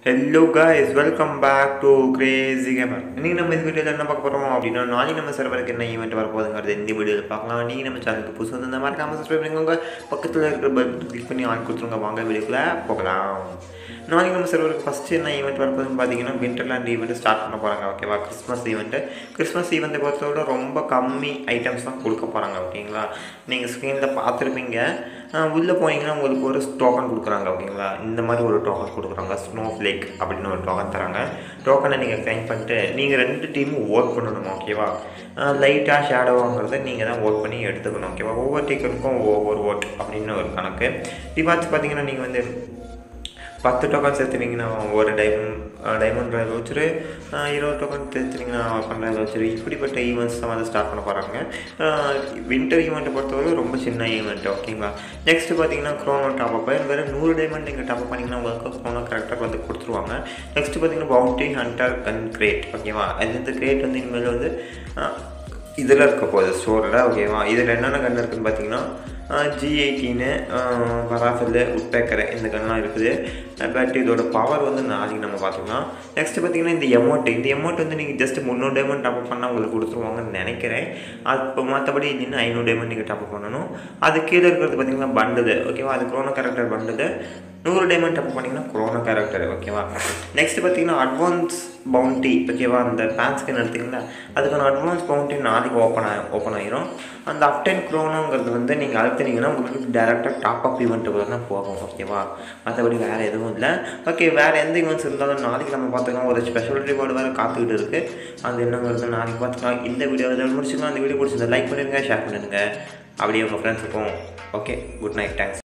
hello guys welcome back to crazy gamer இன்றைக்கி நம்ம இந்த வீடியோவில் என்ன பார்க்க போகிறோம் அப்படின்னா நாளைக்கு நம்ம சர்வருக்கு என்ன ஈவெண்ட் வரப்போகுதுங்கிறது இந்த வீடியோவில் பார்க்கலாம் நீங்கள் நம்ம சேனலுக்கு புதுசு வந்து இந்த மாதிரி சப்ஸ்கிரைப் பண்ணிக்கோங்க பக்கத்தில் இருக்கிற பட்டன் கிளிக் பண்ணி ஆன் கொடுத்துருங்க வாங்க வீடியோக்குள்ளே போகலாம் நாளைக்கு நம்ம சர்வருக்கு ஃபஸ்ட்டு என்ன ஈவெண்ட் வரப்போகுதுன்னு பார்த்தீங்கன்னா விண்டர்லேண்ட் ஈவெண்ட் ஸ்டார்ட் பண்ண போகிறாங்க ஓகேவா கிறிஸ்மஸ் ஈவெண்ட்டு கிறிஸ்மஸ் ஈவெண்ட்டை பொறுத்தவரை ரொம்ப கம்மி ஐட்டம்ஸ் தான் கொடுக்க போகிறாங்க ஓகேங்களா நீங்கள் ஸ்க்ரீனில் பார்த்துருப்பீங்க உள்ளே போனீங்கன்னா உங்களுக்கு ஒரு டோக்கன் கொடுக்குறாங்க ஓகேங்களா இந்த மாதிரி ஒரு டோக்கன் கொடுக்குறாங்க ஸ்னோ ஃப்ளேக் அப்படின்னு ஒரு டோக்கன் தராங்க டோக்கனை நீங்கள் கிளைம் பண்ணிட்டு நீங்கள் ரெண்டு டீமும் ஓட் பண்ணணும் ஓகேவா லைட்டாக ஷேடோவாங்கிறத நீங்கள் தான் ஓட் பண்ணி எடுத்துக்கணும் ஓகேவா ஒவ்வொரு டீக்கனுக்கும் ஒவ்வொரு ஓட் அப்படின்னு ஒரு கணக்கு இப்படி பார்த்து பார்த்தீங்கன்னா நீங்கள் வந்து பத்து டோக்கன் சேர்த்துனீங்கன்னா ஒரு டைமண்ட் டைமண்ட் ட்ரைவ் வச்சுரு இருபது டோக்கன் சேர்த்துனீங்கன்னா பன்னெண்டு வச்சுரு இப்படிப்பட்ட ஈவெண்ட்ஸ் தான் வந்து ஸ்டார்ட் பண்ண போகிறாங்க வின்டர் ஈவெண்ட்டை பொறுத்தவரை ரொம்ப சின்ன ஈவெண்ட் ஓகேங்களா நெக்ஸ்ட்டு பார்த்தீங்கன்னா க்ரோனோ டாப் அப் வெறும் நூறு டைமண்ட் நீங்கள் டாப் அப் பண்ணிங்கன்னா உங்களுக்கு க்ரோனோ கரெக்டாக வந்து கொடுத்துருவாங்க நெக்ஸ்ட்டு பார்த்தீங்கன்னா பவுண்டி ஹண்டர் கன் கிரேட் ஓகேவா அது இந்த கிரேட் வந்து இனிமேல் வந்து இதில் இருக்க போகுது ஸ்டோரில் ஓகேவா இதில் என்னென்ன கன் இருக்குதுன்னு பார்த்தீங்கன்னா ஜி எயிட்டீனு பராஃபில் உட்பேக்கரை இந்த கன்லாம் இருக்குது பட் இதோட பவர் வந்து நாளைக்கு நம்ம பார்த்துக்கலாம் நெக்ஸ்ட்டு பார்த்தீங்கன்னா இந்த எமௌண்ட் இந்த எமௌண்ட் வந்து நீங்கள் ஜஸ்ட் முந்நூறு டைமண்ட் டாப் பண்ணால் உங்களுக்கு கொடுத்துருவாங்கன்னு நினைக்கிறேன் அது இப்போ மற்றபடி இன்னும் ஐநூறு டைமண்ட் நீங்கள் டாப் பண்ணணும் அது கீழே இருக்கிறது பார்த்தீங்கன்னா பண்டுது ஓகேவா அது க்ரோனோ கேரக்டர் பண்டுது நூறு டைமண்ட் டாப் பண்ணிங்கன்னா க்ரோனோ கேரக்டர் ஓகேவா நெக்ஸ்ட் பார்த்தீங்கன்னா அட்வான்ஸ் பவுண்டி ஓகேவா அந்த பேன் ஸ்கின் எடுத்திங்களா அதுக்கான அட்வான்ஸ் பவுண்டி நாளைக்கு ஓப்பன் ஆகும் ஓப்பன் ஆகிரும் அந்த அப்டென் க்ரோனோங்கிறது வந்து நீங்கள் அழுத்தினீங்கன்னா உங்களுக்கு டேரெக்டாக டாப் அப் ஈவெண்ட்டு தான் போகும் ஓகேவா மற்றபடி வேறு எதுவும் இல்லை ஓகே வேறு எந்த ஈவெண்ட்ஸ் இருந்தாலும் நாளைக்கு நம்ம பார்த்துக்கலாம் ஒரு ஸ்பெஷல் ரிவார்டு வேறு காத்துக்கிட்டு இருக்குது அது என்னங்கிறது நாளைக்கு பார்த்துக்கலாம் இந்த வீடியோ இதில் முடிச்சுக்கலாம் அந்த வீடியோ பிடிச்சிருந்தா லைக் பண்ணிடுங்க ஷேர் பண்ணிடுங்க அப்படியே உங்கள் ஃப்ரெண்ட்ஸுக்கும் ஓகே குட் நைட் தேங்க்ஸ்